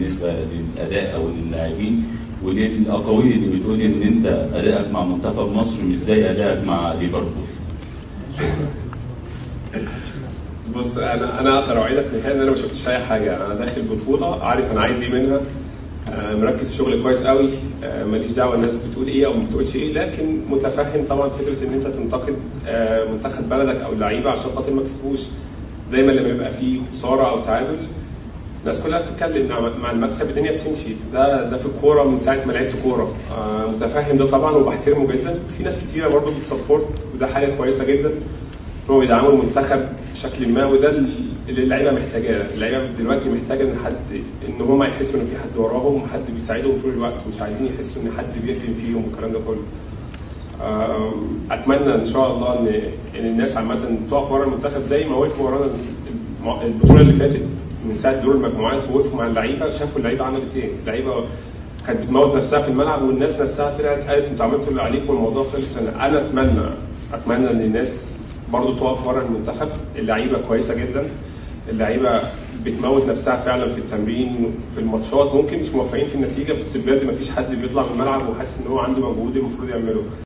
بالنسبه للاداء او للاعبين وللاقاويل اللي بتقول ان انت ادائك مع منتخب مصر مش زي ادائك مع ليفربول بص انا انا اقدر اوعدك في النهايه ان انا ما شفتش اي حاجه انا داخل بطوله عارف انا عايز ايه منها آه، مركز في شغلي كويس قوي آه، ماليش دعوه الناس بتقول ايه او ما بتقولش ايه لكن متفهم طبعا فكره ان انت تنتقد آه، منتخب بلدك او اللعيبه عشان خاطر ما كسبوش دايما لما يبقى في خساره او تعادل الناس كلها بتتكلم مع- مع المكسب الدنيا بتمشي ده ده في الكوره من ساعه ما لعبت كوره آه، متفهم ده طبعا وبحترمه جدا في ناس كتيره برضه بتسبورت وده حاجه كويسه جدا هو بيدعموا المنتخب بشكل ما وده اللي اللعيبه محتاجاه، اللعيبه دلوقتي محتاجه ان حد ان هم يحسوا ان في حد وراهم وحد بيساعدهم طول الوقت مش عايزين يحسوا ان حد بيهدم فيهم والكلام ده كله. آم، اتمنى ان شاء الله ان ان الناس عامه تقف ورا المنتخب زي ما وقفوا ورانا الم- البطوله اللي فاتت من ساعه دور المجموعات ووقفوا مع اللعيبه شافوا اللعيبه عملت ايه، اللعيبه كانت بتموت نفسها في الملعب والناس نفسها طلعت قالت انتوا عملتوا اللي عليكم والموضوع خلص انا انا اتمنى اتمنى ان الناس برضو تقف ورا المنتخب اللعيبه كويسه جدا اللعيبه بتموت نفسها فعلا في التمرين في الماتشات ممكن مش موفقين في النتيجه بس بجد ما فيش حد بيطلع من الملعب وحاسس ان هو عنده مجهود المفروض يعمله